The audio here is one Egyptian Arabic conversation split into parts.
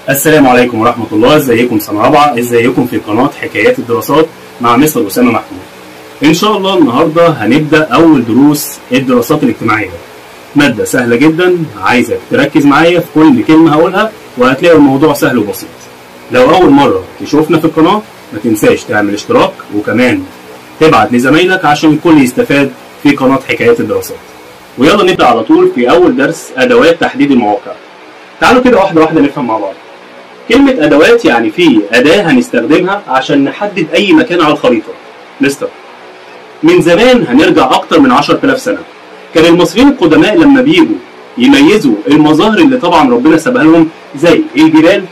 السلام عليكم ورحمة الله ازيكم سنة رابعة ازيكم في قناة حكايات الدراسات مع مستر أسامة محمود إن شاء الله النهاردة هنبدأ أول دروس الدراسات الاجتماعية مادة سهلة جدا عايزك تركز معايا في كل كلمة هقولها وهتلاقي الموضوع سهل وبسيط لو أول مرة تشوفنا في القناة ما تنساش تعمل اشتراك وكمان تبعت لزمايلك عشان الكل يستفاد في قناة حكايات الدراسات ويلا نبدأ على طول في أول درس أدوات تحديد المواقع تعالوا كده واحدة واحدة نفهم مع بعض كلمة أدوات يعني في أداة هنستخدمها عشان نحدد أي مكان على الخريطة مستر من زمان هنرجع أكتر من 10000 سنة كان المصريين القدماء لما بيجوا يميزوا المظاهر اللي طبعا ربنا سابها لهم زي الجبال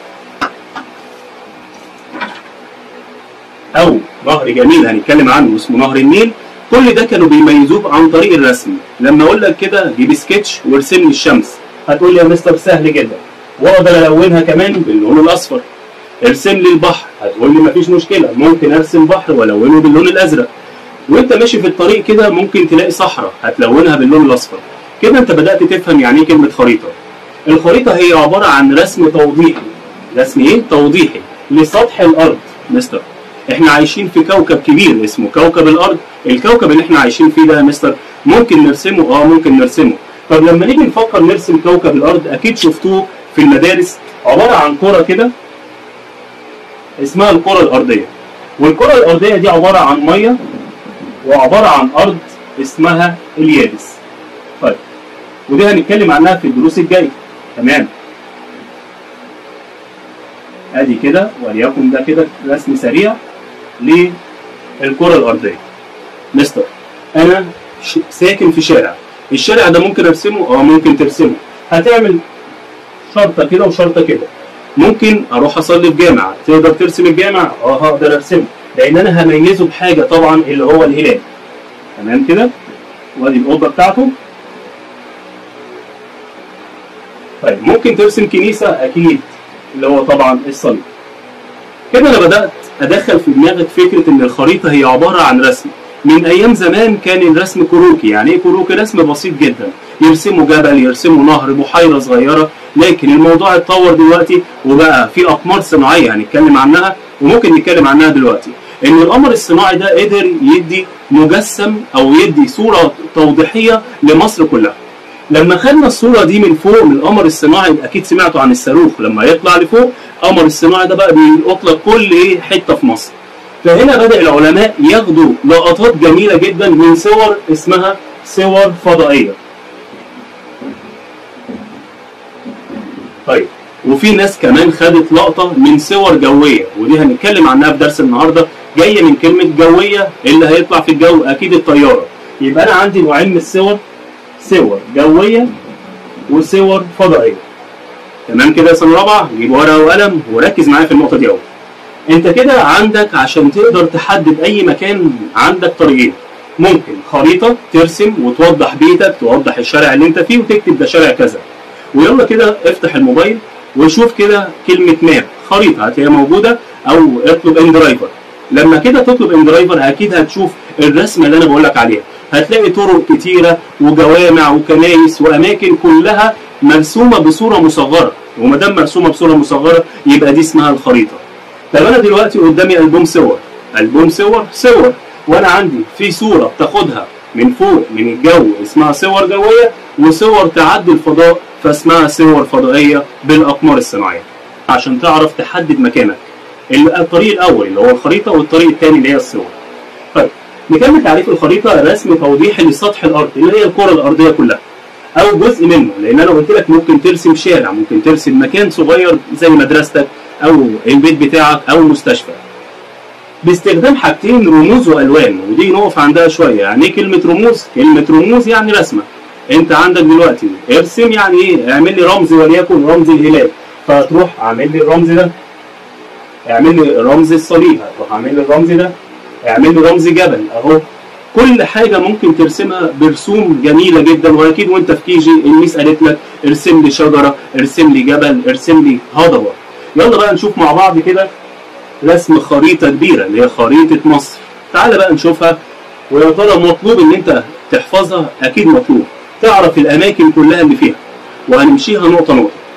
أو نهر جميل هنتكلم عنه اسمه نهر النيل كل ده كانوا بيميزوه عن طريق الرسم لما اقول لك كده جيب سكتش وارسم لي الشمس هتقول لي يا مستر سهل جدا واقدر الونها كمان باللون الاصفر ارسم لي البحر هتقول لي مفيش مشكله ممكن ارسم بحر والونه باللون الازرق وانت ماشي في الطريق كده ممكن تلاقي صحراء هتلونها باللون الاصفر كده انت بدات تفهم يعني ايه كلمه خريطه الخريطه هي عباره عن رسم توضيحي رسم ايه توضيحي لسطح الارض مستر احنا عايشين في كوكب كبير اسمه كوكب الارض الكوكب اللي احنا عايشين فيه ده يا مستر ممكن نرسمه اه ممكن نرسمه طب لما نيجي نفكر نرسم كوكب الارض اكيد شفتوه في المدارس عباره عن كره كده اسمها الكره الارضيه والكره الارضيه دي عباره عن ميه وعباره عن ارض اسمها اليابس طيب ودي هنتكلم عنها في الدروس الجايه تمام ادي كده وليكن ده كده رسم سريع للكره الارضيه مستر انا ش... ساكن في شارع الشارع ده ممكن ارسمه اه ممكن ترسمه هتعمل شرطه كده وشرطه كده ممكن اروح اصلي في جامع تقدر ترسم الجامع اه هقدر ارسمه لان انا هميزه بحاجه طبعا اللي هو الهلال تمام كده وادي الاوضه بتاعته طيب ممكن ترسم كنيسه اكيد اللي هو طبعا الصليب كده انا بدات ادخل في دماغك فكره ان الخريطه هي عباره عن رسم من ايام زمان كان الرسم كروكي يعني ايه كروكي رسم بسيط جدا يرسموا جبل يرسموا نهر بحيره صغيره لكن الموضوع اتطور دلوقتي وبقى في اقمار صناعيه هنتكلم عنها وممكن نتكلم عنها دلوقتي ان القمر الصناعي ده قدر يدي مجسم او يدي صوره توضيحيه لمصر كلها لما خدنا الصوره دي من فوق من القمر الصناعي اكيد سمعتوا عن الصاروخ لما يطلع لفوق القمر الصناعي ده بقى بيلقط لك كل ايه حته في مصر فهنا بدا العلماء ياخدوا لقطات جميله جدا من صور اسمها صور فضائيه طيب وفي ناس كمان خدت لقطه من صور جويه ودي هنتكلم عنها في درس النهارده جايه من كلمه جويه اللي هيطلع في الجو اكيد الطياره يبقى انا عندي نوعين من الصور صور جويه وصور فضائيه تمام كده يا سنه رابعه جيب ورقه وقلم وركز معايا في النقطه دي اهو انت كده عندك عشان تقدر تحدد اي مكان عندك طريقين ممكن خريطه ترسم وتوضح بيتك توضح الشارع اللي انت فيه وتكتب ده شارع كذا ويلا كده افتح الموبايل وشوف كده كلمه ماب خريطه هتلاقيها موجوده او اطلب ان درايفر لما كده تطلب ان درايفر اكيد هتشوف الرسمه اللي انا بقول لك عليها هتلاقي طرق كتيره وجوامع وكنايس واماكن كلها مرسومه بصوره مصغره وما دام مرسومه بصوره مصغره يبقى دي اسمها الخريطه طب انا دلوقتي قدامي البوم صور البوم صور صور وانا عندي في صوره بتاخدها من فوق من الجو اسمها صور جويه وصور تعدي الفضاء فاسمها صور فضائيه بالاقمار الصناعيه عشان تعرف تحدد مكانك الطريق الاول اللي هو الخريطه والطريق الثاني اللي هي الصور طيب نكمل تعريف الخريطه رسم توضيحي لسطح الارض اللي هي الكره الارضيه كلها او جزء منه لان انا قلت لك ممكن ترسم شارع ممكن ترسم مكان صغير زي مدرستك او البيت بتاعك او مستشفى باستخدام حاجتين رموز والوان ودي نقف عندها شويه يعني ايه كلمه رموز كلمه رموز يعني رسمه انت عندك دلوقتي ارسم يعني ايه اعمل لي رمز وليكن رمز الهلال فهتروح اعمل لي الرمز ده اعمل لي رمز الصليب هتروح اعمل لي الرمز ده اعمل لي رمز جبل اهو كل حاجة ممكن ترسمها برسوم جميلة جدا وأكيد وأنت في كيجي الميس قالت لك ارسم لي شجرة ارسم لي جبل ارسم لي هضبة يلا بقى نشوف مع بعض كده رسم خريطة كبيرة اللي هي خريطة مصر تعال بقى نشوفها ويا ترى مطلوب إن أنت تحفظها أكيد مطلوب تعرف الأماكن كلها اللي فيها وهنمشيها نقطة نقطة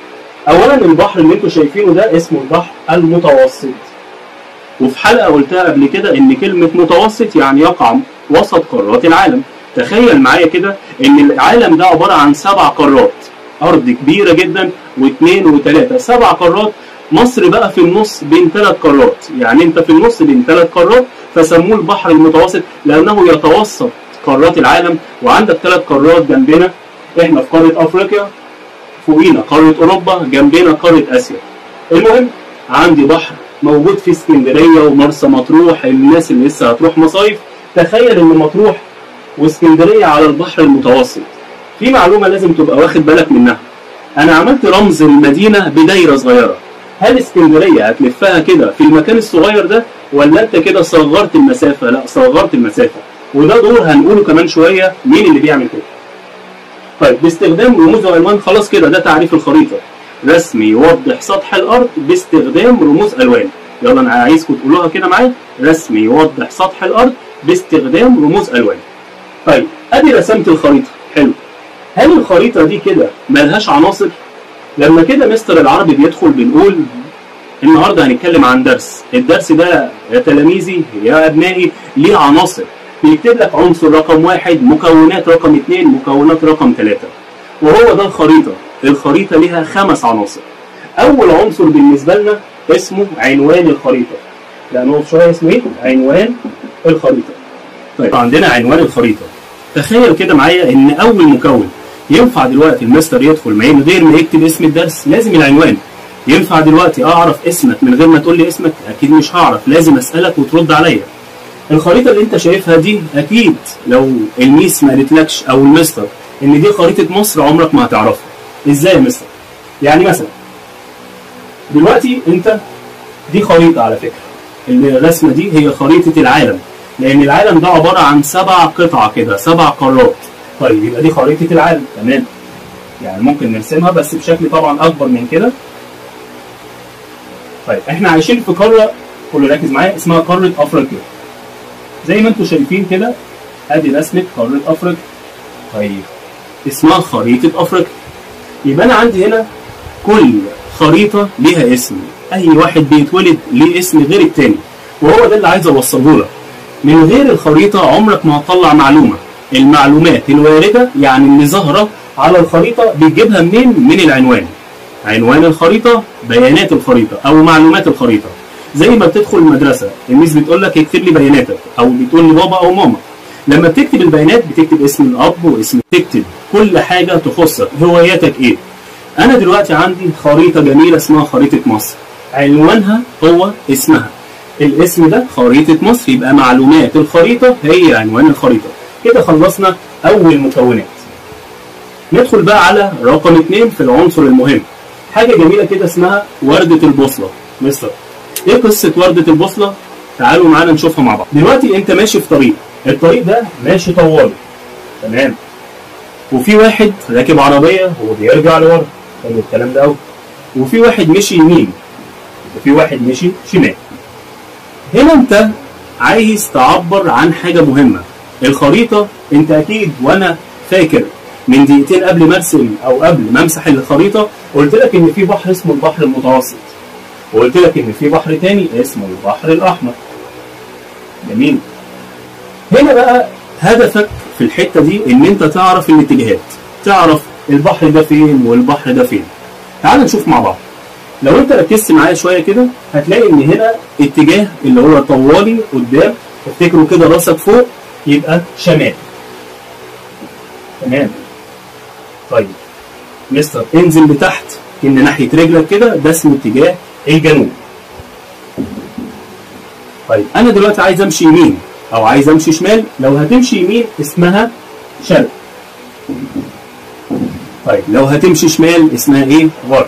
اولا البحر اللي انتم شايفينه ده اسمه البحر المتوسط وفي حلقه قلتها قبل كده ان كلمه متوسط يعني يقع وسط قارات العالم تخيل معايا كده ان العالم ده عباره عن سبع قارات ارض كبيره جدا واثنين وثلاثه سبع قارات مصر بقى في النص بين ثلاث قارات يعني انت في النص بين ثلاث قارات فسموه البحر المتوسط لانه يتوسط قارات العالم وعندك ثلاث قارات جنبنا احنا في قاره افريقيا فوقينا قاره اوروبا جنبنا قاره اسيا المهم عندي بحر موجود في اسكندريه ومرسى مطروح الناس اللي لسه هتروح مصايف تخيل ان مطروح واسكندريه على البحر المتوسط في معلومه لازم تبقى واخد بالك منها انا عملت رمز المدينه بدايره صغيره هل اسكندريه هتلفها كده في المكان الصغير ده ولا انت كده صغرت المسافه لا صغرت المسافه وده دور هنقوله كمان شويه مين اللي بيعمل كده طيب باستخدام رموز والوان خلاص كده ده تعريف الخريطه رسم يوضح سطح الارض باستخدام رموز الوان يلا انا عايزكم تقولوها كده معايا رسم يوضح سطح الارض باستخدام رموز الوان طيب ادي رسمت الخريطه حلو هل الخريطه دي كده ملهاش عناصر لما كده مستر العربي بيدخل بنقول النهارده هنتكلم عن درس الدرس ده يا تلاميذي يا ابنائي ليه عناصر بيكتب لك عنصر رقم واحد مكونات رقم اثنين مكونات رقم ثلاثة وهو ده الخريطة الخريطة ليها خمس عناصر أول عنصر بالنسبة لنا اسمه عنوان الخريطة لأنه شوية اسمه إيه؟ عنوان الخريطة طيب عندنا عنوان الخريطة تخيل كده معايا إن أول مكون ينفع دلوقتي المستر يدخل من غير ما يكتب اسم الدرس لازم العنوان ينفع دلوقتي اعرف اسمك من غير ما تقول لي اسمك اكيد مش هعرف لازم اسالك وترد عليا الخريطه اللي انت شايفها دي اكيد لو الميس ما قالتلكش او المستر ان دي خريطه مصر عمرك ما هتعرفها ازاي يا مستر يعني مثلا دلوقتي انت دي خريطه على فكره الرسمه دي هي خريطه العالم لان العالم ده عباره عن سبع قطع كده سبع قارات طيب يبقى دي خريطه العالم تمام يعني ممكن نرسمها بس بشكل طبعا اكبر من كده طيب احنا عايشين في قاره كله ركز معايا اسمها قاره افريقيا زي ما انتم شايفين كده ادي رسمه قاره افريقيا طيب اسمها خريطه افريقيا يبقى انا عندي هنا كل خريطه ليها اسم اي واحد بيتولد ليه اسم غير التاني وهو ده اللي عايز اوصله لك من غير الخريطه عمرك ما هتطلع معلومه المعلومات الوارده يعني اللي ظاهره على الخريطه بتجيبها منين من العنوان عنوان الخريطة بيانات الخريطة أو معلومات الخريطة زي ما بتدخل المدرسة الميس بتقول لك اكتب لي بياناتك أو بتقول لي بابا أو ماما لما بتكتب البيانات بتكتب اسم الأب واسم تكتب كل حاجة تخصك هواياتك إيه أنا دلوقتي عندي خريطة جميلة اسمها خريطة مصر عنوانها هو اسمها الاسم ده خريطة مصر يبقى معلومات الخريطة هي عنوان الخريطة كده خلصنا أول مكونات ندخل بقى على رقم اتنين في العنصر المهم حاجه جميله كده اسمها ورده البوصله مستر ايه قصه ورده البوصله تعالوا معانا نشوفها مع بعض دلوقتي انت ماشي في طريق الطريق ده ماشي طوالي تمام وفي واحد راكب عربيه وبيرجع لورا حلو الكلام ده قوي وفي واحد مشي يمين وفي واحد مشي شمال هنا انت عايز تعبر عن حاجه مهمه الخريطه انت اكيد وانا فاكر من دقيقتين قبل ما ارسم او قبل ما امسح الخريطه قلت لك ان في بحر اسمه البحر المتوسط وقلت لك ان في بحر تاني اسمه البحر الاحمر جميل هنا بقى هدفك في الحته دي ان انت تعرف الاتجاهات تعرف البحر ده فين والبحر ده فين تعال نشوف مع بعض لو انت ركزت معايا شويه كده هتلاقي ان هنا اتجاه اللي هو طوالي قدام افتكروا كده راسك فوق يبقى شمال تمام طيب مستر انزل لتحت ان ناحيه رجلك كده ده اسمه اتجاه الجنوب طيب انا دلوقتي عايز امشي يمين او عايز امشي شمال لو هتمشي يمين اسمها شرق طيب لو هتمشي شمال اسمها ايه غرب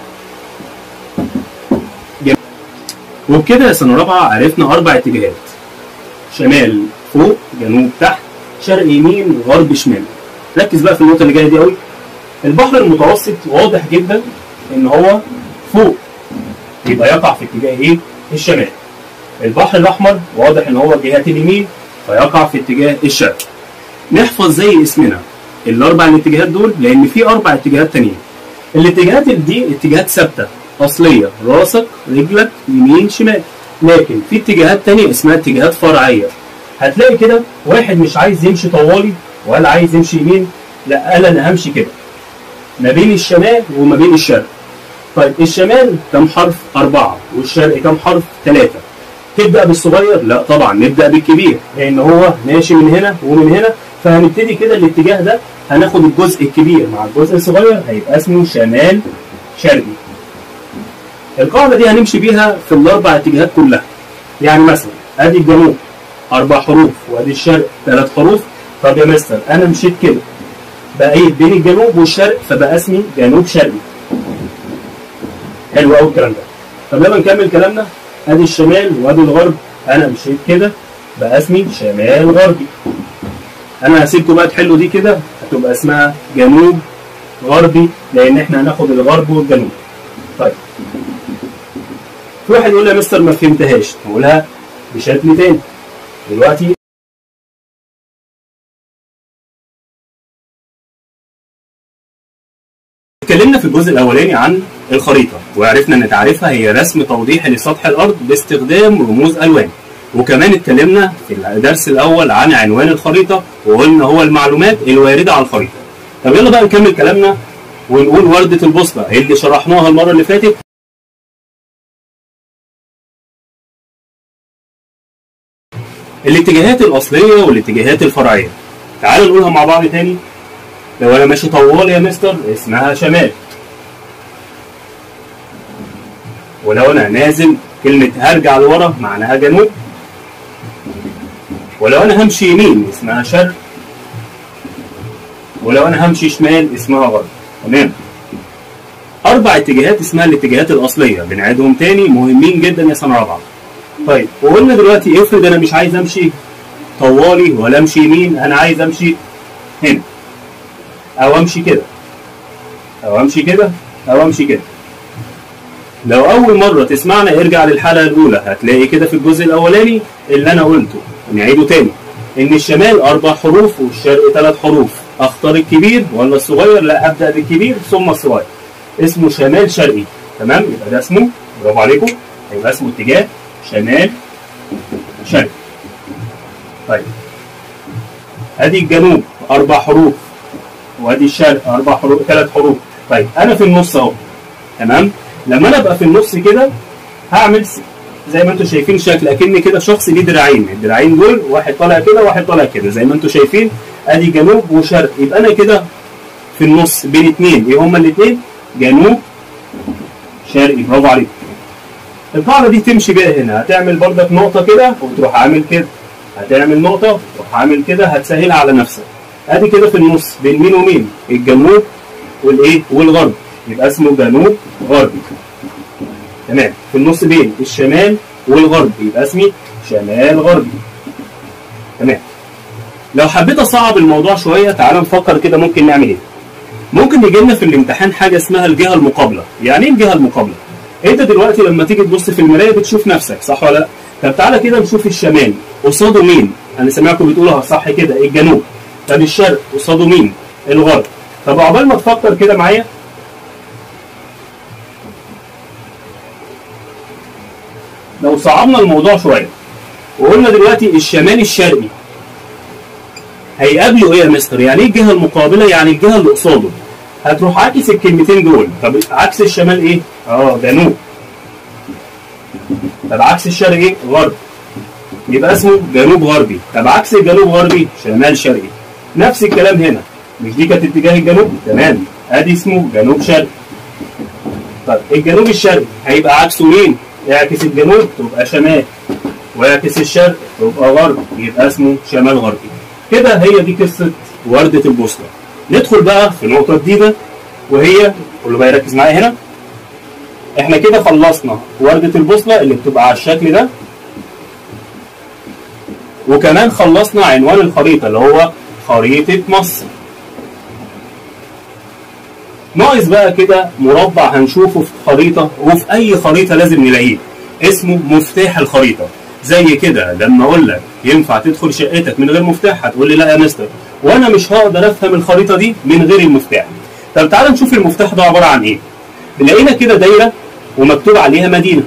جميل. وبكده يا سنه رابعه عرفنا اربع اتجاهات شمال فوق جنوب تحت شرق يمين غرب شمال ركز بقى في النقطه اللي جايه دي قوي البحر المتوسط واضح جدا ان هو فوق يبقى يقع في اتجاه ايه الشمال البحر الاحمر واضح ان هو جهه اليمين فيقع في اتجاه الشرق نحفظ زي اسمنا الاربع الاتجاهات دول لان في اربع اتجاهات تانيين الاتجاهات دي اتجاهات ثابته اصليه راسك رجلك يمين شمال لكن في اتجاهات تانية اسمها اتجاهات فرعيه هتلاقي كده واحد مش عايز يمشي طوالي ولا عايز يمشي يمين لا قال انا همشي كده ما بين الشمال وما بين الشرق طيب الشمال كم حرف أربعة والشرق كم حرف ثلاثة تبدأ بالصغير لا طبعا نبدأ بالكبير لأن هو ماشي من هنا ومن هنا فهنبتدي كده الاتجاه ده هناخد الجزء الكبير مع الجزء الصغير هيبقى اسمه شمال شرقي القاعدة دي هنمشي بيها في الأربع اتجاهات كلها يعني مثلا ادي الجنوب أربع حروف وادي الشرق ثلاث حروف طب يا مستر أنا مشيت كده بقيت بين الجنوب والشرق فبقى اسمي جنوب شرقي حلو قوي الكلام ده طب يلا نكمل كلامنا ادي الشمال وادي الغرب انا مشيت كده بقى اسمي شمال غربي انا هسيبكم بقى تحلوا دي كده هتبقى اسمها جنوب غربي لان احنا هناخد الغرب والجنوب طيب في واحد يقول لي يا مستر ما فهمتهاش نقولها بشكل تاني دلوقتي اتكلمنا في الجزء الاولاني عن الخريطه وعرفنا ان تعريفها هي رسم توضيحي لسطح الارض باستخدام رموز الوان وكمان اتكلمنا في الدرس الاول عن عنوان الخريطه وقلنا هو المعلومات الوارده على الخريطه طب يلا بقى نكمل كلامنا ونقول ورده البوصله اللي شرحناها المره اللي فاتت الاتجاهات الاصليه والاتجاهات الفرعيه تعالوا نقولها مع بعض تاني لو انا ماشي طوال يا مستر اسمها شمال ولو انا نازل كلمة هرجع لورا معناها جنوب ولو انا همشي يمين اسمها شرق ولو انا همشي شمال اسمها غرب تمام اربع اتجاهات اسمها الاتجاهات الاصلية بنعيدهم تاني مهمين جدا يا سنة رابعة طيب وقلنا دلوقتي افرض انا مش عايز امشي طوالي ولا امشي يمين انا عايز امشي هنا او امشي كده او امشي كده او امشي كده لو اول مره تسمعنا ارجع للحلقه الاولى هتلاقي كده في الجزء الاولاني اللي انا قلته نعيده تاني ان الشمال اربع حروف والشرق ثلاث حروف اختار الكبير ولا الصغير لا ابدا بالكبير ثم الصغير اسمه شمال شرقي تمام يبقى ده اسمه برافو عليكم هيبقى اسمه اتجاه شمال شرقي طيب ادي الجنوب اربع حروف وادي الشرق اربع حروف ثلاث حروف طيب انا في النص اهو تمام لما انا ابقى في النص كده هعمل زي ما انتم شايفين شكل اكن كده شخص ليه دراعين الدراعين دول واحد طالع كده واحد طالع كده زي ما انتم شايفين ادي جنوب وشرق يبقى انا كده في النص بين اثنين ايه هما الاثنين جنوب شرقي برافو عليك القاعده دي تمشي بيها هنا هتعمل بردك نقطه كده وتروح عامل كده هتعمل نقطه وتروح عامل كده هتسهلها على نفسك ادي كده في النص بين مين ومين الجنوب والايه والغرب يبقى اسمه جنوب غربي تمام في النص بين الشمال والغرب يبقى اسمي شمال غربي تمام لو حبيت اصعب الموضوع شويه تعال نفكر كده ممكن نعمل ايه ممكن يجي لنا في الامتحان حاجه اسمها الجهه المقابله يعني ايه الجهه المقابله انت دلوقتي لما تيجي تبص في المرايه بتشوف نفسك صح ولا لا طب تعالى كده نشوف الشمال قصاده مين انا سامعكم بتقولها صح كده الجنوب طب الشرق قصاده مين الغرب طب عقبال ما تفكر كده معايا لو صعبنا الموضوع شويه وقلنا دلوقتي الشمال الشرقي هيقابله ايه يا مستر؟ يعني ايه الجهه المقابله؟ يعني الجهه اللي قصاده هتروح عاكس الكلمتين دول طب عكس الشمال ايه؟ اه جنوب طب عكس الشرق ايه؟ غرب يبقى اسمه جنوب غربي طب عكس الجنوب غربي شمال شرقي نفس الكلام هنا مش دي كانت اتجاه الجنوب تمام ادي اسمه جنوب شرقي طب الجنوب الشرقي هيبقى عكسه مين؟ يعكس الجنوب تبقى شمال ويعكس الشرق تبقى غرب يبقى اسمه شمال غربي كده هي دي قصه ورده البوصله ندخل بقى في نقطه جديده وهي كله بقى يركز معايا هنا احنا كده خلصنا ورده البوصله اللي بتبقى على الشكل ده وكمان خلصنا عنوان الخريطه اللي هو خريطه مصر ناقص بقى كده مربع هنشوفه في خريطة وفي أي خريطة لازم نلاقيه اسمه مفتاح الخريطة زي كده لما أقول لك ينفع تدخل شقتك من غير مفتاح هتقول لي لا يا مستر وأنا مش هقدر أفهم الخريطة دي من غير المفتاح طب تعالى نشوف المفتاح ده عباره عن ايه لقينا كده دايره ومكتوب عليها مدينه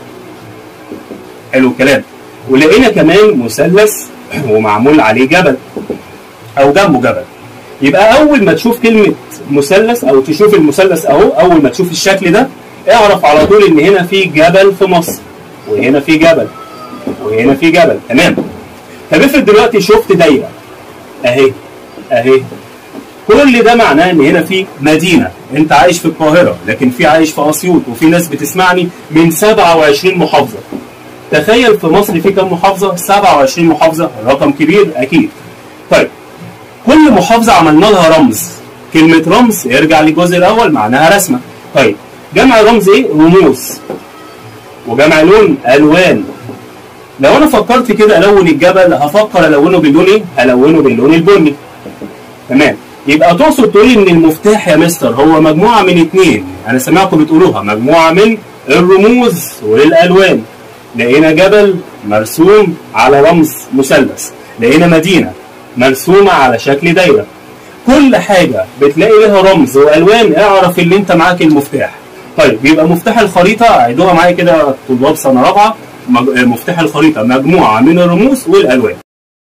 حلو الكلام ولقينا كمان مثلث ومعمول عليه جبل او جنبه جبل يبقى اول ما تشوف كلمه مثلث او تشوف المثلث اهو اول ما تشوف الشكل ده اعرف على طول ان هنا في جبل في مصر وهنا في جبل وهنا في جبل تمام طب افرض دلوقتي شفت دايره اهي اهي كل ده معناه ان هنا في مدينه انت عايش في القاهره لكن في عايش في اسيوط وفي ناس بتسمعني من 27 محافظه تخيل في مصر في كم محافظه 27 محافظه رقم كبير اكيد طيب كل محافظه عملنا لها رمز كلمه رمز يرجع للجزء الاول معناها رسمه طيب جمع رمز ايه رموز وجمع لون الوان لو انا فكرت كده الون الجبل هفكر الونه باللون ايه الونه باللون البني تمام يبقى تقصد تقول ان المفتاح يا مستر هو مجموعه من اتنين انا سمعكم بتقولوها مجموعه من الرموز والالوان لقينا جبل مرسوم على رمز مثلث لقينا مدينه مرسومه على شكل دايره كل حاجه بتلاقي لها رمز والوان اعرف ان انت معاك المفتاح طيب يبقى مفتاح الخريطه عيدوها معايا كده طلاب سنه رابعه مفتاح الخريطه مجموعه من الرموز والالوان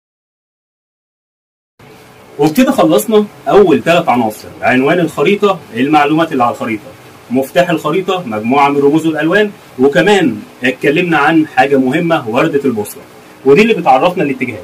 وبكده خلصنا اول ثلاث عناصر عنوان الخريطه المعلومات اللي على الخريطه مفتاح الخريطه مجموعه من الرموز والالوان وكمان اتكلمنا عن حاجه مهمه ورده البوصله ودي اللي بتعرفنا الاتجاهات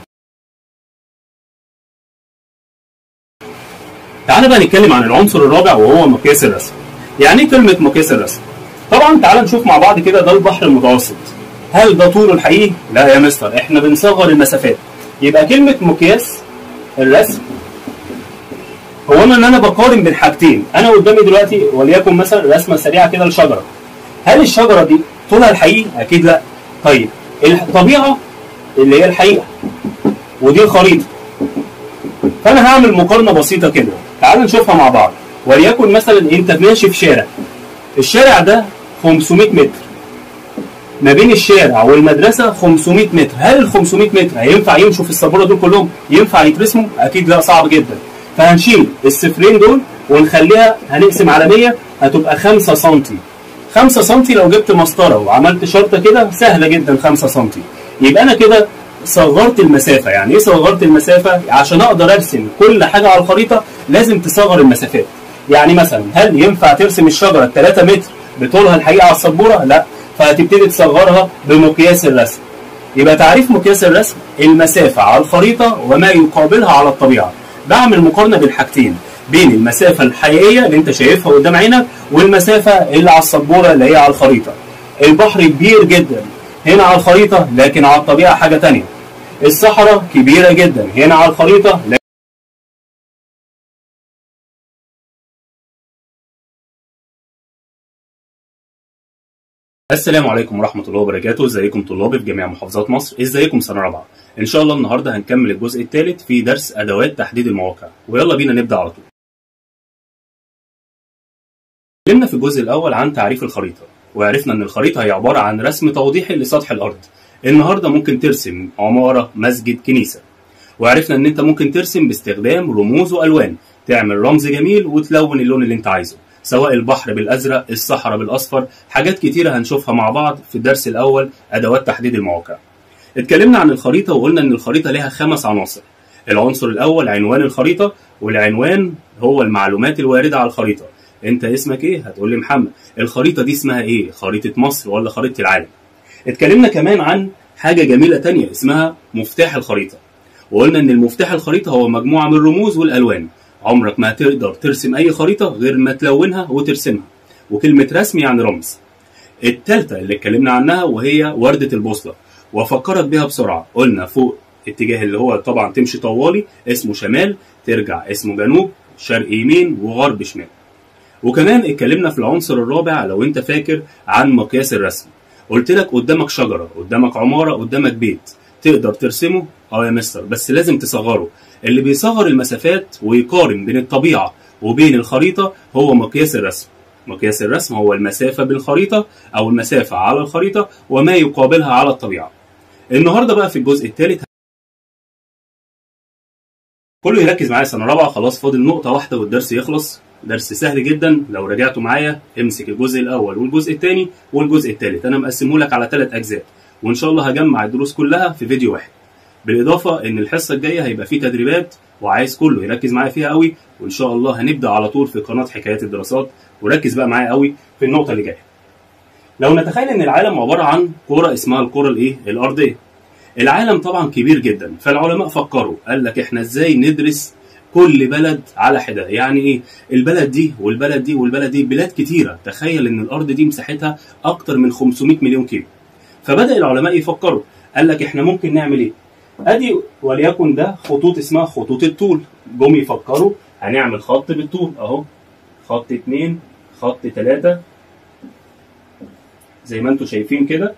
تعالى بقى نتكلم عن العنصر الرابع وهو مقياس الرسم يعني ايه كلمه مقياس الرسم طبعا تعالى نشوف مع بعض كده ده البحر المتوسط هل ده طوله الحقيقي لا يا مستر احنا بنصغر المسافات يبقى كلمه مقياس الرسم هو انا ان انا بقارن بين حاجتين انا قدامي دلوقتي وليكن مثلا رسمه سريعه كده لشجره هل الشجره دي طولها الحقيقي اكيد لا طيب الطبيعه اللي هي الحقيقه ودي الخريطه فانا هعمل مقارنه بسيطه كده تعال نشوفها مع بعض وليكن مثلا انت ماشي في شارع الشارع ده 500 متر ما بين الشارع والمدرسه 500 متر هل ال 500 متر هينفع يمشوا في السبوره دول كلهم ينفع يترسموا اكيد لا صعب جدا فهنشيل الصفرين دول ونخليها هنقسم على 100 هتبقى 5 سم 5 سم لو جبت مسطره وعملت شرطه كده سهله جدا 5 سم يبقى انا كده صغرت المسافه يعني ايه صغرت المسافه عشان اقدر ارسم كل حاجه على الخريطه لازم تصغر المسافات يعني مثلا هل ينفع ترسم الشجره 3 متر بطولها الحقيقه على السبوره لا فهتبتدي تصغرها بمقياس الرسم يبقى تعريف مقياس الرسم المسافه على الخريطه وما يقابلها على الطبيعه بعمل مقارنه بين حاجتين بين المسافه الحقيقيه اللي انت شايفها قدام عينك والمسافه اللي على السبوره اللي هي على الخريطه البحر كبير جدا هنا على الخريطه لكن على الطبيعه حاجه تانية الصحراء كبيره جدا هنا على الخريطه لكن السلام عليكم ورحمة الله وبركاته، ازيكم طلابي في جميع محافظات مصر، ازيكم سنة رابعة. إن شاء الله النهارده هنكمل الجزء الثالث في درس أدوات تحديد المواقع، ويلا بينا نبدأ على طول. اتكلمنا في الجزء الأول عن تعريف الخريطة، وعرفنا إن الخريطة هي عبارة عن رسم توضيحي لسطح الأرض. النهارده ممكن ترسم عمارة، مسجد، كنيسة. وعرفنا إن أنت ممكن ترسم باستخدام رموز وألوان، تعمل رمز جميل وتلون اللون اللي أنت عايزه. سواء البحر بالازرق الصحراء بالاصفر حاجات كتيره هنشوفها مع بعض في الدرس الاول ادوات تحديد المواقع اتكلمنا عن الخريطه وقلنا ان الخريطه لها خمس عناصر العنصر الاول عنوان الخريطه والعنوان هو المعلومات الوارده على الخريطه انت اسمك ايه هتقول لي محمد الخريطه دي اسمها ايه خريطه مصر ولا خريطه العالم اتكلمنا كمان عن حاجه جميله تانية اسمها مفتاح الخريطه وقلنا ان المفتاح الخريطه هو مجموعه من الرموز والالوان عمرك ما هتقدر ترسم اي خريطه غير ما تلونها وترسمها وكلمه رسم يعني رمز التالتة اللي اتكلمنا عنها وهي وردة البوصلة وافكرك بيها بسرعة قلنا فوق اتجاه اللي هو طبعا تمشي طوالي اسمه شمال ترجع اسمه جنوب شرق يمين وغرب شمال وكمان اتكلمنا في العنصر الرابع لو انت فاكر عن مقياس الرسم قلت لك قدامك شجرة قدامك عمارة قدامك بيت تقدر ترسمه اه يا مستر بس لازم تصغره اللي بيصغر المسافات ويقارن بين الطبيعة وبين الخريطة هو مقياس الرسم مقياس الرسم هو المسافة بالخريطة أو المسافة على الخريطة وما يقابلها على الطبيعة النهاردة بقى في الجزء الثالث كله يركز معايا سنة رابعة خلاص فاضل نقطة واحدة والدرس يخلص درس سهل جدا لو رجعتوا معايا امسك الجزء الاول والجزء الثاني والجزء الثالث انا مقسمه لك على ثلاث اجزاء وان شاء الله هجمع الدروس كلها في فيديو واحد بالاضافه ان الحصه الجايه هيبقى فيه تدريبات وعايز كله يركز معايا فيها قوي وان شاء الله هنبدا على طول في قناه حكايات الدراسات وركز بقى معايا قوي في النقطه اللي جايه لو نتخيل ان العالم عباره عن كره اسمها الكره الايه الارضيه العالم طبعا كبير جدا فالعلماء فكروا قال لك احنا ازاي ندرس كل بلد على حده يعني ايه البلد دي والبلد دي والبلد دي بلاد كتيره تخيل ان الارض دي مساحتها اكتر من 500 مليون كيلو فبدا العلماء يفكروا قال لك احنا ممكن نعمل ايه ادي وليكن ده خطوط اسمها خطوط الطول جم يفكروا هنعمل خط بالطول اهو خط اتنين خط تلاتة زي ما انتم شايفين كده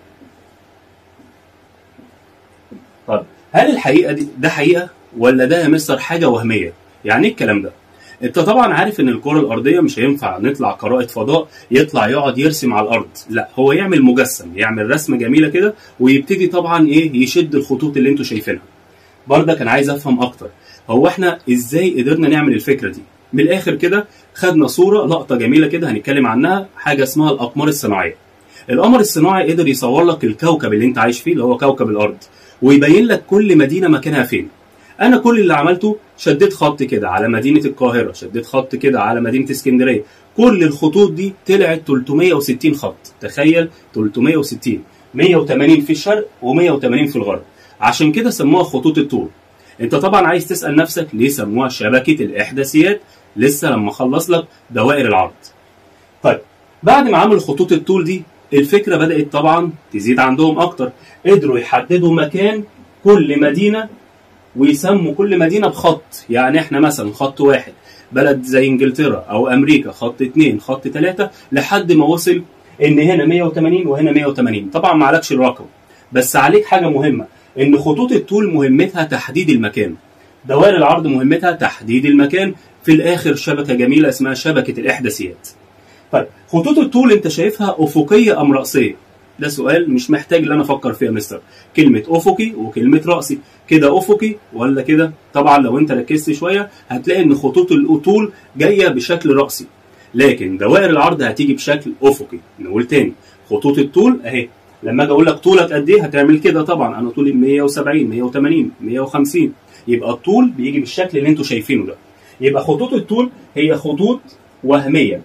طب هل الحقيقه دي ده حقيقه ولا ده يا مستر حاجه وهميه يعني ايه الكلام ده انت طبعا عارف ان الكره الارضيه مش هينفع نطلع قرائه فضاء يطلع يقعد يرسم على الارض لا هو يعمل مجسم يعمل رسمه جميله كده ويبتدي طبعا ايه يشد الخطوط اللي انتوا شايفينها برضك انا عايز افهم اكتر هو احنا ازاي قدرنا نعمل الفكره دي من الاخر كده خدنا صوره لقطه جميله كده هنتكلم عنها حاجه اسمها الاقمار الصناعيه القمر الصناعي قدر يصور لك الكوكب اللي انت عايش فيه اللي هو كوكب الارض ويبين لك كل مدينه مكانها فين انا كل اللي عملته شديت خط كده على مدينه القاهره شديت خط كده على مدينه اسكندريه كل الخطوط دي طلعت 360 خط تخيل 360 180 في الشرق و180 في الغرب عشان كده سموها خطوط الطول انت طبعا عايز تسال نفسك ليه سموها شبكه الاحداثيات لسه لما اخلص لك دوائر العرض طيب بعد ما عملوا خطوط الطول دي الفكره بدات طبعا تزيد عندهم اكتر قدروا يحددوا مكان كل مدينه ويسموا كل مدينه بخط يعني احنا مثلا خط واحد بلد زي انجلترا او امريكا خط اثنين خط ثلاثه لحد ما وصل ان هنا 180 وهنا 180 طبعا ما عليكش الرقم بس عليك حاجه مهمه ان خطوط الطول مهمتها تحديد المكان دوائر العرض مهمتها تحديد المكان في الاخر شبكه جميله اسمها شبكه الاحداثيات طيب خطوط الطول انت شايفها افقيه ام راسيه ده سؤال مش محتاج ان انا افكر فيه يا مستر كلمه افقي وكلمه راسي كده افقي ولا كده طبعا لو انت ركزت شويه هتلاقي ان خطوط الطول جايه بشكل راسي لكن دوائر العرض هتيجي بشكل افقي نقول تاني خطوط الطول اهي لما اجي اقول لك طولك قد ايه هتعمل كده طبعا انا طولي 170 180 150 يبقى الطول بيجي بالشكل اللي انتوا شايفينه ده يبقى خطوط الطول هي خطوط وهميه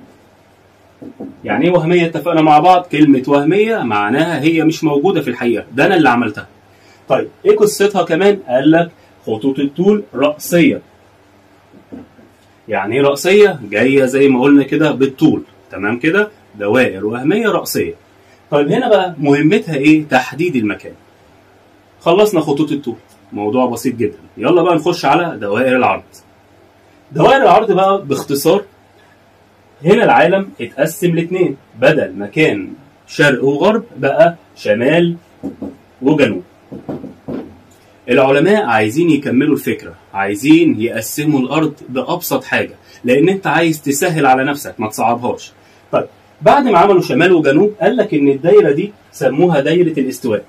يعني ايه وهميه اتفقنا مع بعض كلمه وهميه معناها هي مش موجوده في الحقيقه ده انا اللي عملتها طيب ايه قصتها كمان قال لك خطوط الطول راسيه يعني ايه راسيه جايه زي ما قلنا كده بالطول تمام كده دوائر وهميه راسيه طيب هنا بقى مهمتها ايه تحديد المكان خلصنا خطوط الطول موضوع بسيط جدا يلا بقى نخش على دوائر العرض دوائر العرض بقى باختصار هنا العالم اتقسم لاثنين بدل ما كان شرق وغرب بقى شمال وجنوب العلماء عايزين يكملوا الفكرة عايزين يقسموا الأرض بأبسط حاجة لأن أنت عايز تسهل على نفسك ما تصعبهاش طيب بعد ما عملوا شمال وجنوب قال لك إن الدايرة دي سموها دايرة الاستواء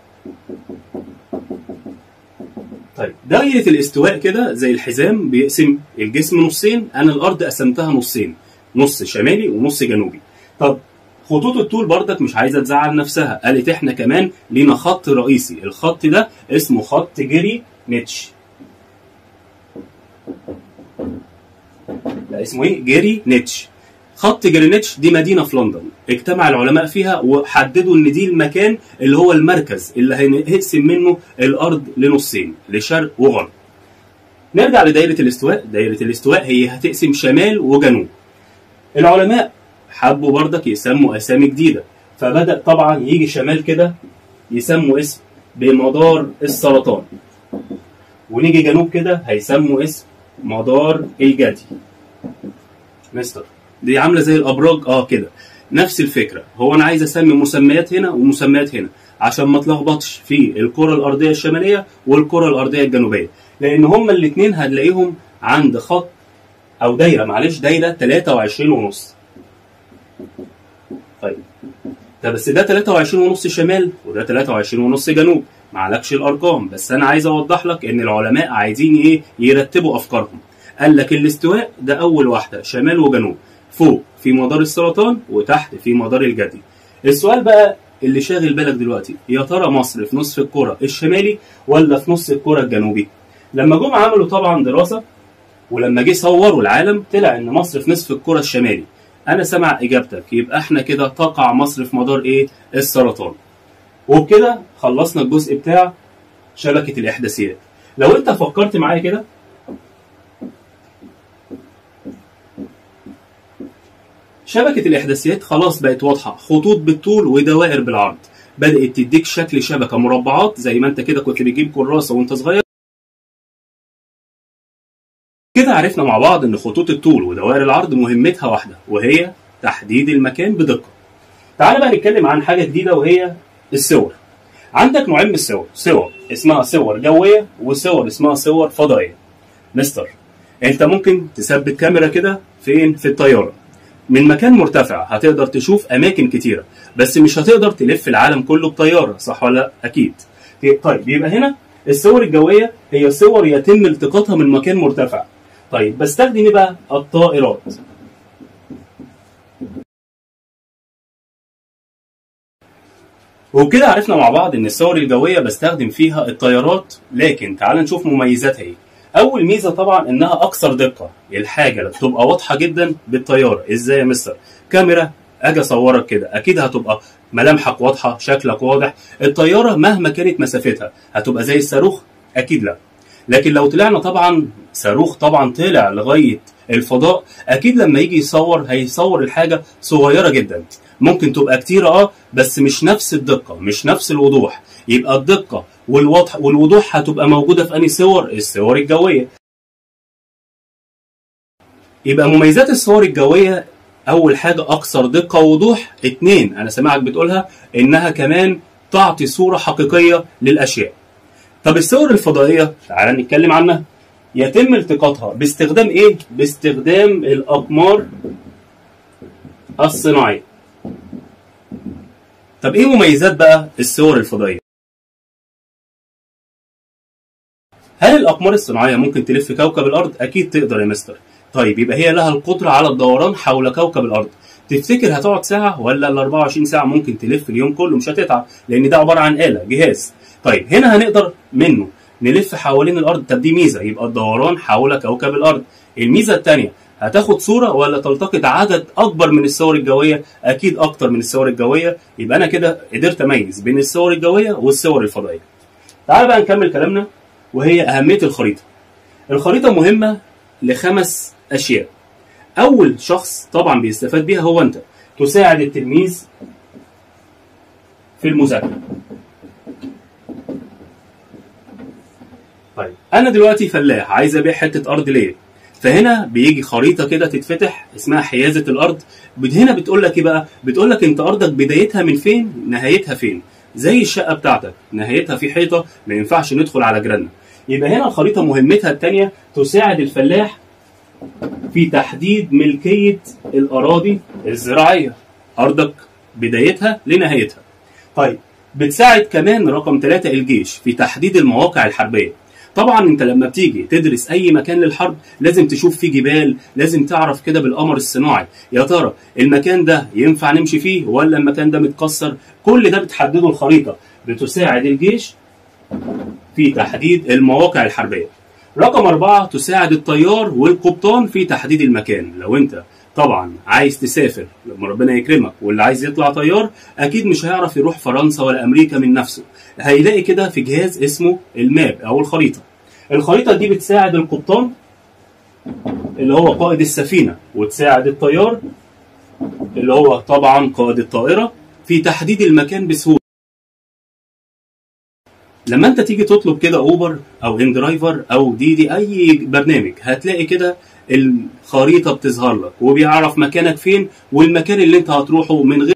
طيب دايرة الاستواء كده زي الحزام بيقسم الجسم نصين أنا الأرض قسمتها نصين نص شمالي ونص جنوبي طب خطوط الطول بردك مش عايزه تزعل نفسها قالت احنا كمان لينا خط رئيسي الخط ده اسمه خط جري نيتش لا اسمه ايه جري نيتش خط جرينتش دي مدينه في لندن اجتمع العلماء فيها وحددوا ان دي المكان اللي هو المركز اللي هنقسم منه الارض لنصين لشرق وغرب نرجع لدائره الاستواء دائره الاستواء هي هتقسم شمال وجنوب العلماء حبوا بردك يسموا اسامي جديده فبدا طبعا يجي شمال كده يسموا اسم بمدار السرطان ونيجي جنوب كده هيسموا اسم مدار الجدي مستر دي عامله زي الابراج اه كده نفس الفكره هو انا عايز اسمي مسميات هنا ومسميات هنا عشان ما اتلخبطش في الكره الارضيه الشماليه والكره الارضيه الجنوبيه لان هما الاثنين هتلاقيهم عند خط او دايره معلش دايره 23 ونص طيب ده بس ده 23 ونص شمال وده 23 ونص جنوب معلكش الارقام بس انا عايز اوضح لك ان العلماء عايزين ايه يرتبوا افكارهم قال لك الاستواء ده اول واحده شمال وجنوب فوق في مدار السرطان وتحت في مدار الجدي السؤال بقى اللي شاغل بالك دلوقتي يا ترى مصر في نصف الكره الشمالي ولا في نص الكره الجنوبي لما جم عملوا طبعا دراسه ولما جه صوروا العالم طلع ان مصر في نصف الكره الشمالي انا سمع اجابتك يبقى احنا كده تقع مصر في مدار ايه السرطان وبكده خلصنا الجزء بتاع شبكه الاحداثيات لو انت فكرت معايا كده شبكة الإحداثيات خلاص بقت واضحة خطوط بالطول ودوائر بالعرض بدأت تديك شكل شبكة مربعات زي ما انت كده كنت بتجيب كراسة وانت صغير كده عرفنا مع بعض ان خطوط الطول ودوائر العرض مهمتها واحدة وهي تحديد المكان بدقة تعال بقى نتكلم عن حاجة جديدة وهي الصور عندك نوعين من الصور صور اسمها صور جوية وصور اسمها صور فضائية مستر انت ممكن تثبت كاميرا كده فين في الطيارة من مكان مرتفع هتقدر تشوف اماكن كتيره بس مش هتقدر تلف العالم كله بطياره صح ولا لا اكيد طيب يبقى هنا الصور الجويه هي صور يتم التقاطها من مكان مرتفع طيب بستخدم ايه بقى الطائرات وبكده عرفنا مع بعض ان الصور الجويه بستخدم فيها الطيارات لكن تعال نشوف مميزاتها ايه اول ميزه طبعا انها اكثر دقه الحاجه بتبقى واضحه جدا بالطياره ازاي يا مستر كاميرا اجي اصورك كده اكيد هتبقى ملامحك واضحه شكلك واضح الطياره مهما كانت مسافتها هتبقى زي الصاروخ اكيد لا لكن لو طلعنا طبعا صاروخ طبعا طلع لغايه الفضاء اكيد لما يجي يصور هيصور الحاجه صغيره جدا ممكن تبقى كتيرة اه بس مش نفس الدقة مش نفس الوضوح يبقى الدقة والوضح والوضوح هتبقى موجودة في أنهي صور؟ الصور الجوية يبقى مميزات الصور الجوية أول حاجة أكثر دقة ووضوح اتنين أنا سامعك بتقولها إنها كمان تعطي صورة حقيقية للأشياء طب الصور الفضائية تعال نتكلم عنها يتم التقاطها باستخدام ايه؟ باستخدام الأقمار الصناعية طب ايه مميزات بقى الصور الفضائيه هل الاقمار الصناعيه ممكن تلف كوكب الارض اكيد تقدر يا مستر طيب يبقى هي لها القدره على الدوران حول كوكب الارض تفتكر هتقعد ساعه ولا ال 24 ساعه ممكن تلف اليوم كله مش هتتعب لان ده عباره عن اله جهاز طيب هنا هنقدر منه نلف حوالين الارض طب دي ميزه يبقى الدوران حول كوكب الارض الميزه الثانيه هتاخد صورة ولا تلتقط عدد أكبر من الصور الجوية؟ أكيد أكتر من الصور الجوية، يبقى أنا كده قدرت أميز بين الصور الجوية والصور الفضائية. تعال بقى نكمل كلامنا وهي أهمية الخريطة. الخريطة مهمة لخمس أشياء. أول شخص طبعا بيستفاد بيها هو أنت. تساعد التلميذ في المذاكرة. طيب أنا دلوقتي فلاح عايز أبيع حتة أرض ليا. فهنا بيجي خريطه كده تتفتح اسمها حيازه الارض هنا بتقول لك ايه بقى بتقول لك انت ارضك بدايتها من فين نهايتها فين زي الشقه بتاعتك نهايتها في حيطه ما ينفعش ندخل على جيراننا يبقى هنا الخريطه مهمتها الثانيه تساعد الفلاح في تحديد ملكيه الاراضي الزراعيه ارضك بدايتها لنهايتها طيب بتساعد كمان رقم ثلاثة الجيش في تحديد المواقع الحربيه طبعا انت لما بتيجي تدرس اي مكان للحرب لازم تشوف فيه جبال لازم تعرف كده بالقمر الصناعي يا ترى المكان ده ينفع نمشي فيه ولا المكان ده متكسر كل ده بتحدده الخريطه بتساعد الجيش في تحديد المواقع الحربيه رقم أربعة تساعد الطيار والقبطان في تحديد المكان لو انت طبعا عايز تسافر لما ربنا يكرمك واللي عايز يطلع طيار اكيد مش هيعرف يروح فرنسا ولا امريكا من نفسه هيلاقي كده في جهاز اسمه الماب او الخريطه الخريطه دي بتساعد القبطان اللي هو قائد السفينه وتساعد الطيار اللي هو طبعا قائد الطائره في تحديد المكان بسهوله لما انت تيجي تطلب كده اوبر او ان درايفر او دي دي اي برنامج هتلاقي كده الخريطه بتظهر لك وبيعرف مكانك فين والمكان اللي انت هتروحه من غير